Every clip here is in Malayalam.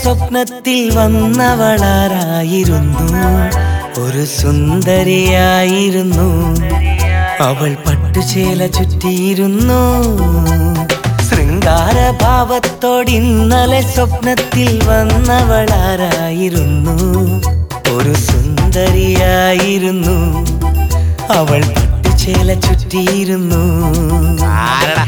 സ്വപ്നത്തിൽ വന്നവളാരായിരുന്നു ഒരു സുന്ദരിയായിരുന്നു അവൾ പട്ടുചേല ചുറ്റിയിരുന്നു ശൃംഗാരഭാവത്തോടിന്നലെ സ്വപ്നത്തിൽ വന്നവളാരായിരുന്നു ഒരു സുന്ദരിയായിരുന്നു അവൾ പട്ടുചേല ചുറ്റിയിരുന്നു ആരടാ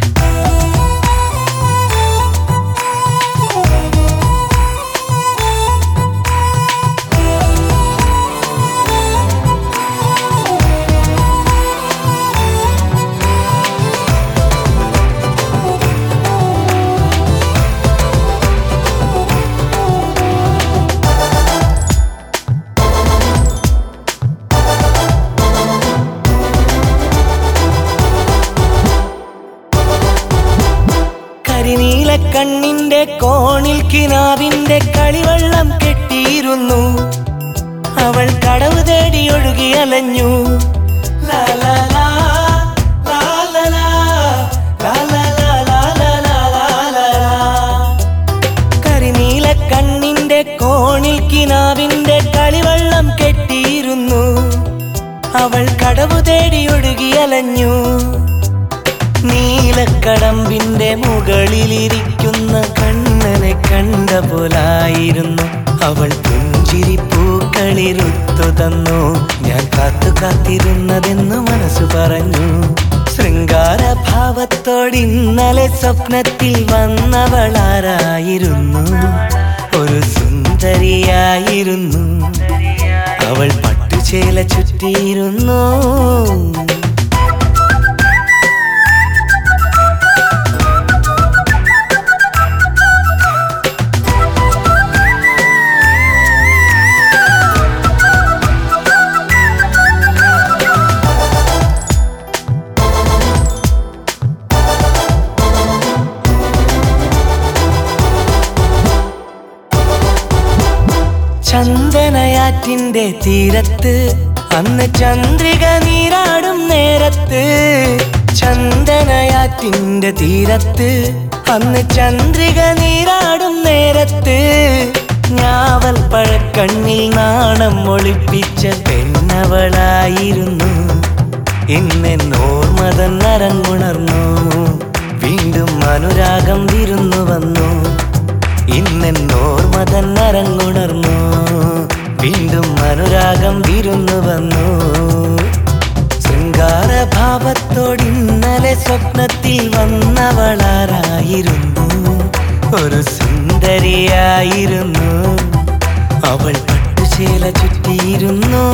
കരിനീല കണ്ണിന്റെ കോണിൽ കിനാവിന്റെ കളിവെള്ളം കെട്ടിയിരുന്നു അവൾ കടവ് തേടി ഒഴുകി അലഞ്ഞു ലാ ലാ ലാ, ലാ ലാ ലാ, ലാ ലാ ലാ, ലാ ലാ ലാ, ലാ ലാ ലാ. കരിനീല കണ്ണിന്റെ കോണിൽ കിനാവിന്റെ കളിവെള്ളം കെട്ടിയിരുന്നു അവൾ കടവ് തേടി ഒഴുകി അലഞ്ഞു നീലക്കടമ്പിന്റെ മുകളിലിരിക്കുന്ന കണ്ണനെ കണ്ട പോലായിരുന്നു അവൾ പുഞ്ചിരി പൂക്കളിരുത്തു തന്നു ഞാൻ കാത്തു കാത്തിരുന്നതെന്നു മനസ്സു പറഞ്ഞു ശൃംഗാരഭാവത്തോടിന്നലെ സ്വപ്നത്തിൽ വന്നവളാരായിരുന്നു ഒരു സുന്ദരിയായിരുന്നു അവൾ പട്ടുചേല ചുറ്റിയിരുന്നു ചന്ദനയാറ്റിന്റെ തീരത്ത് അന്ന് ചന്ദ്രിക നീരാടും നേരത്ത് ചന്ദനയാറ്റിന്റെ തീരത്ത് അന്ന് ചന്ദ്രിക നീരാടും നേരത്ത് ഞാവൽ പഴക്കണ്ണിൽ നാണം ഒളിപ്പിച്ച പെണ്ണവളായിരുന്നു ഇന്നെന്നോർമതൻ നരങ്ങുണർന്നു വീണ്ടും അനുരാഗം വിരുന്നു വന്നു ഇന്നെന്നോർമതൻ നരങ്ങുണർന്നു വീണ്ടും അനുരാഗം വിരുന്നു വന്നു ശൃംഗാരഭാവത്തോടിന്നലെ സ്വപ്നത്തിൽ വന്നവളാരായിരുന്നു ഒരു സുന്ദരിയായിരുന്നു അവൾ പട്ടുചേല ചുറ്റിയിരുന്നു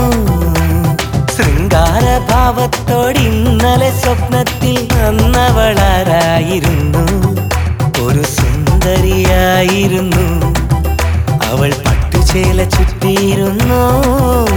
ശൃംഗാരഭാവത്തോടിന്നലെ സ്വപ്നത്തിൽ വന്നവളാരായിരുന്നു ഒരു സുന്ദരിയായിരുന്നു അവൾ പട്ടുചേല ചുറ്റിയിരുന്നു